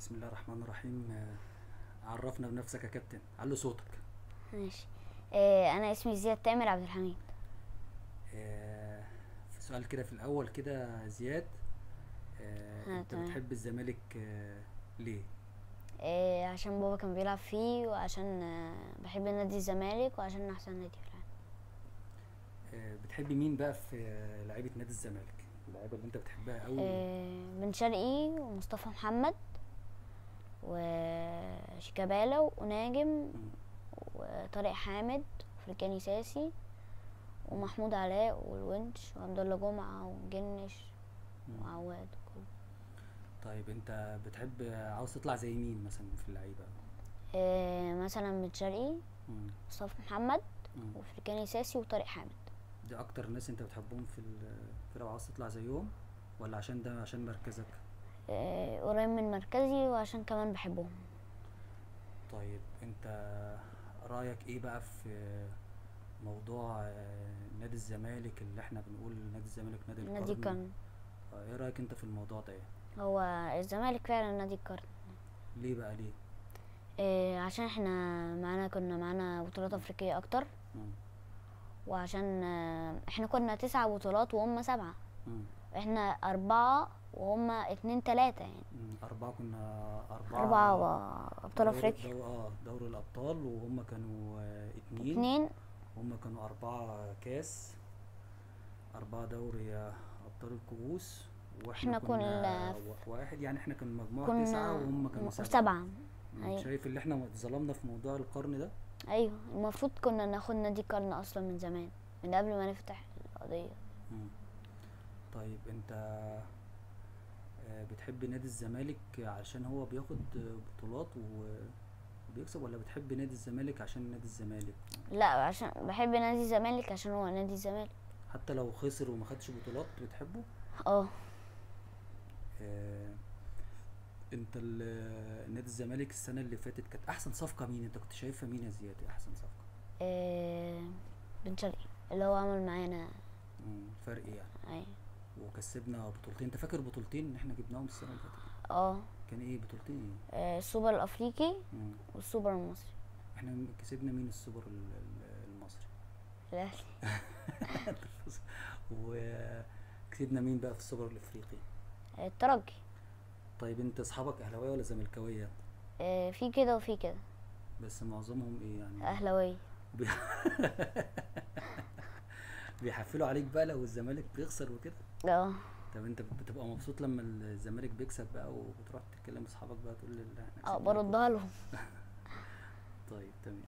بسم الله الرحمن الرحيم آه، عرفنا بنفسك يا كابتن علي صوتك ماشي آه انا اسمي زياد تامر عبد الحميد آه، في سؤال كده في الاول كده زياد آه، ها، انت تمام. بتحب الزمالك آه، ليه آه عشان بابا كان بيلعب فيه وعشان آه بحب نادي الزمالك وعشان احسن نادي في العالم آه، بتحب مين بقى في آه، لعيبه نادي الزمالك اللعيبه اللي انت بتحبها قوي آه بن شرقي ومصطفى محمد وشيكابالا وناجم وطارق حامد وفرجاني ساسي ومحمود علاء والونش وعبد الله جمعه وجنش وعواد وكله طيب انت بتحب آه، عاوز تطلع زي مين مثلا في اللعيبه آه مثلا بن شرقي مم. مصطفى محمد مم. وفرجاني ساسي وطارق حامد دي اكتر ناس انت بتحبهم في الفرقه وعاوز تطلع زيهم ولا عشان ده عشان مركزك آه، قريب من مركزي وعشان كمان بحبهم طيب انت رأيك ايه بقى في موضوع آه، نادي الزمالك اللي احنا بنقول نادي الزمالك نادي القرن نادي القرن آه، ايه رأيك انت في الموضوع ده ايه هو الزمالك فعلا نادي القرن ليه بقى ليه آه، عشان احنا معانا كنا معانا بطولات افريقيه اكتر مم. وعشان آه، احنا كنا تسعة بطولات وهم سبعة مم. احنا أربعة وهم اتنين تلاتة يعني مم. أربعة كنا أربعة أربعة و- أبطال دوري- أفريقيا دو- اه دوري الأبطال وهم كانوا آه، اتنين اتنين هم كانوا أربعة كاس أربعة دوري آه، أبطال الكؤوس واحنا احنا كنا كنا و- واحد يعني احنا كان مجموعة كنا تسعة وهم كانوا م- سبعة سبعة مم. أيوة. شايف اللي احنا اتظلمنا في موضوع القرن ده أيوه المفروض كنا ناخد نادي القرن أصلا من زمان من قبل ما نفتح القضية مم. طيب انت آه، بتحب نادي الزمالك عشان هو بياخد بطولات و- وبيكسب ولا بتحب نادي الزمالك عشان نادي الزمالك لا عشان بحب نادي الزمالك عشان هو نادي الزمالك حتى لو خسر وما خدش بطولات بتحبه اه آه، انت ال- نادي الزمالك السنة اللي فاتت كانت احسن صفقة مين انت كنت شايفها مين يا زياد احسن صفقة آه، بن شرقي اللي هو عمل معانا مم، فرق يعني أي وكسبنا بطولتين انت فاكر بطولتين اللي احنا جبناهم السنة اللي فاتت اه كان ايه بطولتين ايه آه، السوبر الأفريقي مم. والسوبر المصري احنا كسبنا مين السوبر ال- ال- المصري الأهلي وكسبنا مين بقى في السوبر الافريقي آه، الترجي طيب انت اصحابك اهلاويه ولا زملكاويه آه، في كده وفي كده بس معظمهم ايه يعني أهلاوية بي- بيحفلوا عليك بقى لو الزمالك بيخسر وكده اه طب انت بتبقى مبسوط لما الزمالك بيكسب بقى وبتروح تتكلم لاصحابك بقى تقول لي احنا اه كسبنا بردها لهم طيب تمام